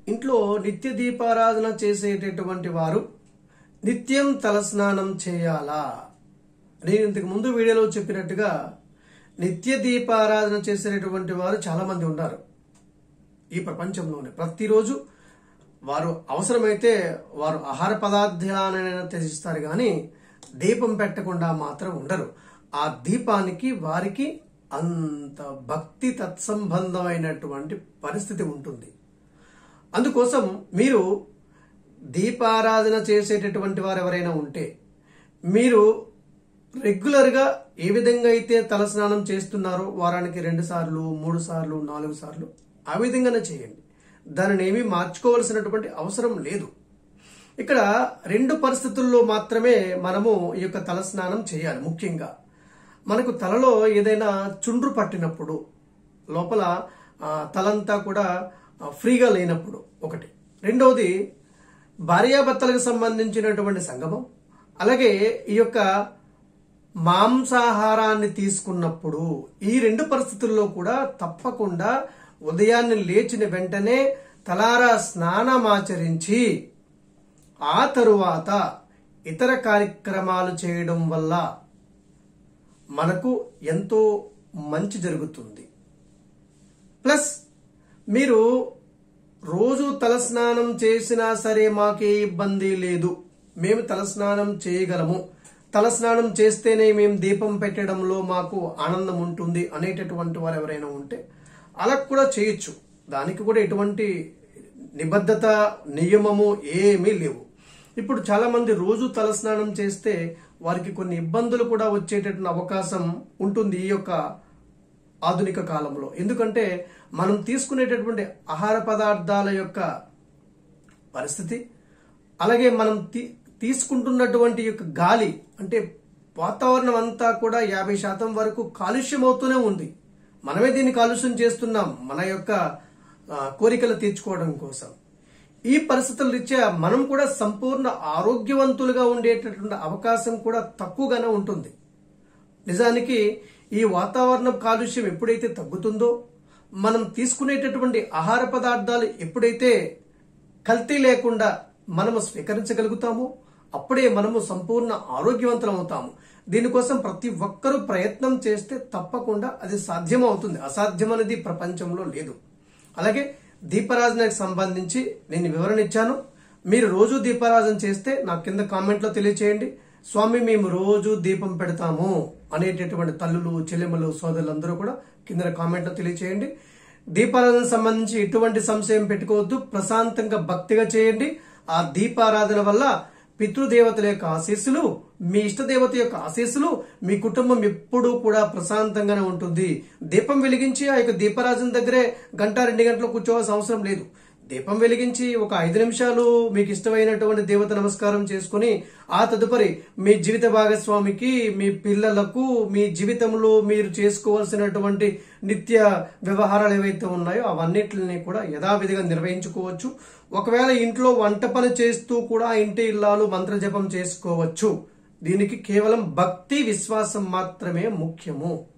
ఇంట్లో నిత్య దీపారాధన చేసేటటువంటి వారు నిత్యం తలస్నానం చేయాలా నేను ఇంతకు ముందు వీడియోలో చెప్పినట్టుగా నిత్య దీపారాధన చేసేటటువంటి వారు చాలా మంది ఉన్నారు ఈ ప్రపంచంలోనే ప్రతిరోజు వారు అవసరమైతే వారు ఆహార పదార్థాలనైనా త్యజిస్తారు కానీ దీపం పెట్టకుండా మాత్రం ఉండరు ఆ దీపానికి వారికి అంత భక్తి తత్సంబంధమైనటువంటి పరిస్థితి ఉంటుంది అందుకోసం మీరు దీపారాధన చేసేటటువంటి వారు ఎవరైనా ఉంటే మీరు రెగ్యులర్గా ఏ విధంగా అయితే తలస్నానం చేస్తున్నారో వారానికి రెండు సార్లు మూడు సార్లు నాలుగు సార్లు ఆ విధంగానే చేయండి దానిని ఏమీ మార్చుకోవాల్సినటువంటి అవసరం లేదు ఇక్కడ రెండు పరిస్థితుల్లో మాత్రమే మనము ఈ యొక్క తలస్నానం చేయాలి ముఖ్యంగా మనకు తలలో ఏదైనా చుండ్రు పట్టినప్పుడు లోపల ఆ, తలంతా కూడా ఆ, ఫ్రీగా లేనప్పుడు ఒకటి రెండవది భార్యాభర్తలకు సంబంధించినటువంటి సంగమం అలాగే ఈ యొక్క మాంసాహారాన్ని తీసుకున్నప్పుడు ఈ రెండు పరిస్థితుల్లో కూడా తప్పకుండా ఉదయాన్నే లేచిన వెంటనే తలారా స్నానమాచరించి ఆ తరువాత ఇతర కార్యక్రమాలు చేయడం వల్ల మనకు ఎంతో మంచి జరుగుతుంది ప్లస్ మీరు రోజు తలస్నానం చేసినా సరే మాకే ఇబ్బంది లేదు మేము తలస్నానం చేయగలము తలస్నానం చేస్తేనే మేము దీపం పెట్టడంలో మాకు ఆనందం ఉంటుంది అనేటటువంటి వారు ఎవరైనా ఉంటే అలా కూడా చేయొచ్చు దానికి కూడా ఎటువంటి నిబద్ధత నియమము ఏమీ లేవు ఇప్పుడు చాలా మంది రోజు తలస్నానం చేస్తే వారికి కొన్ని ఇబ్బందులు కూడా వచ్చేటటువంటి అవకాశం ఉంటుంది ఈ యొక్క ఆధునిక కాలంలో ఎందుకంటే మనం తీసుకునేటటువంటి ఆహార పదార్థాల యొక్క పరిస్థితి అలాగే మనం తీ- తీసుకుంటున్నటువంటి యొక్క గాలి అంటే వాతావరణం అంతా కూడా యాభై శాతం వరకు కాలుష్యం అవుతూనే ఉంది మనమే దీన్ని కాలుష్యం చేస్తున్నాం మన యొక్క ఆ, కోరికలు తీర్చుకోవడం కోసం ఈ పరిస్థితుల రీత్యా మనం కూడా సంపూర్ణ ఆరోగ్యవంతులుగా ఉండేటటువంటి అవకాశం కూడా తక్కువగానే ఉంటుంది నిజానికి ఈ వాతావరణ కాలుష్యం ఎప్పుడైతే తగ్గుతుందో మనం తీసుకునేటటువంటి ఆహార పదార్థాలు ఎప్పుడైతే కల్తీ లేకుండా మనము స్వీకరించగలుగుతామో అప్పుడే మనము సంపూర్ణ ఆరోగ్యవంతులం అవుతాము దీనికోసం ప్రతి ఒక్కరూ ప్రయత్నం చేస్తే తప్పకుండా అది సాధ్యమవుతుంది అసాధ్యం అనేది ప్రపంచంలో లేదు అలాగే దీపారాధనకు సంబంధించి నేను వివరణ ఇచ్చాను మీరు రోజు దీపారాధన చేస్తే నా కింద కామెంట్లో తెలియచేయండి స్వామి మేము రోజు దీపం పెడతాము అనేటటువంటి తల్లులు చెల్లెమ్మలు సోదరులందరూ కూడా కింద కామెంట్లో తెలియచేయండి దీపారాధన సంబంధించి ఎటువంటి సంశయం పెట్టుకోవద్దు ప్రశాంతంగా భక్తిగా చేయండి ఆ దీపారాధన వల్ల పితృదేవతల యొక్క ఆశీస్సులు మీ ఇష్టదేవత యొక్క ఆశీస్సులు మీ కుటుంబం ఎప్పుడూ కూడా ప్రశాంతంగానే ఉంటుంది దీపం వెలిగించి ఆ యొక్క దీపారాజన దగ్గరే గంట రెండు గంటలు కూర్చోవాల్సిన అవసరం లేదు దీపం వెలిగించి ఒక ఐదు నిమిషాలు మీకు ఇష్టమైనటువంటి దేవత నమస్కారం చేసుకుని ఆ తదుపరి మీ జీవిత భాగస్వామికి మీ పిల్లలకు మీ జీవితంలో మీరు చేసుకోవాల్సినటువంటి నిత్య వ్యవహారాలు ఏవైతే ఉన్నాయో అవన్నిటిని కూడా యథావిధిగా నిర్వహించుకోవచ్చు ఒకవేళ ఇంట్లో వంట పని చేస్తూ కూడా ఆ ఇంటి ఇల్లాలు మంత్ర జపం చేసుకోవచ్చు దీనికి కేవలం భక్తి విశ్వాసం మాత్రమే ముఖ్యము